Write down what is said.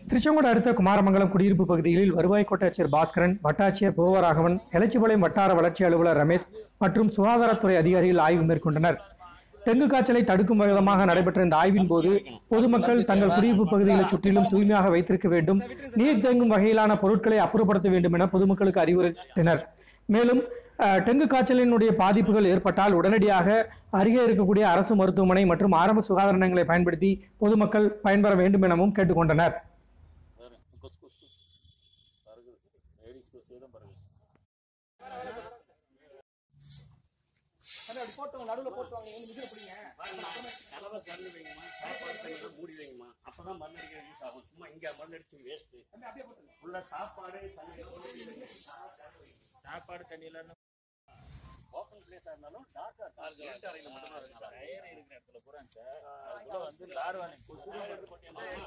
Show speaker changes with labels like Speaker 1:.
Speaker 1: திருச்செங்கோடு அடுத்த குமாரமங்கலம் குடியிருப்பு பகுதிகளில் வருவாய் கோட்டாட்சியர் பாஸ்கரன் வட்டாட்சியர் புவராகவன் எலச்சிபாளையம் வட்டார வளர்ச்சி அலுவலர் ரமேஷ் மற்றும் சுகாதாரத்துறை அதிகாரிகள் ஆய்வு மேற்கொண்டனர் டெங்கு காய்ச்சலை தடுக்கும் விதமாக நடைபெற்ற இந்த ஆய்வின் போது பொதுமக்கள் தங்கள் குடியிருப்பு பகுதிகளை சுற்றிலும் தூய்மையாக வைத்திருக்க வேண்டும் நீர் தேங்கும் வகையிலான பொருட்களை அப்புறப்படுத்த வேண்டும் என பொதுமக்களுக்கு அறிவுறுத்தினர் மேலும் அஹ், டெங்கு காய்ச்சலினுடைய பாதிப்புகள் ஏற்பட்டால் உடனடியாக அருகே இருக்கக்கூடிய அரசு மருத்துவமனை மற்றும் ஆரம்ப சுகாதார நிலையங்களை பயன்படுத்தி பொதுமக்கள் பயன்பெற வேண்டும் எனவும் கேட்டுக்கொண்டனர்
Speaker 2: வேற குஸ் குஸ் குஸ் பருகு லேடிஸ் குஸ் தான் பருகு கலவை கறந்து வைங்கம்மா சாப்பாடு தண்ணியெல்லாம் மூடி வைங்கம்மா அப்பதான் மருந்து அடிக்க யூஸ் ஆகும் சும்மா இங்க மருந்து அடிச்சு வேஸ்ட் உள்ள சாப்பாடு தண்ணி சாப்பாடு தண்ணி எல்லாம் ஓப்பன் பிளேஸா இருந்தாலும் டாக்டர் இருட்டு அறையில மட்டும் தான் இருக்காங்க இருக்கிற இடத்துல பூரா சார் அதுக்குள்ள வந்து லார்வானை கொசு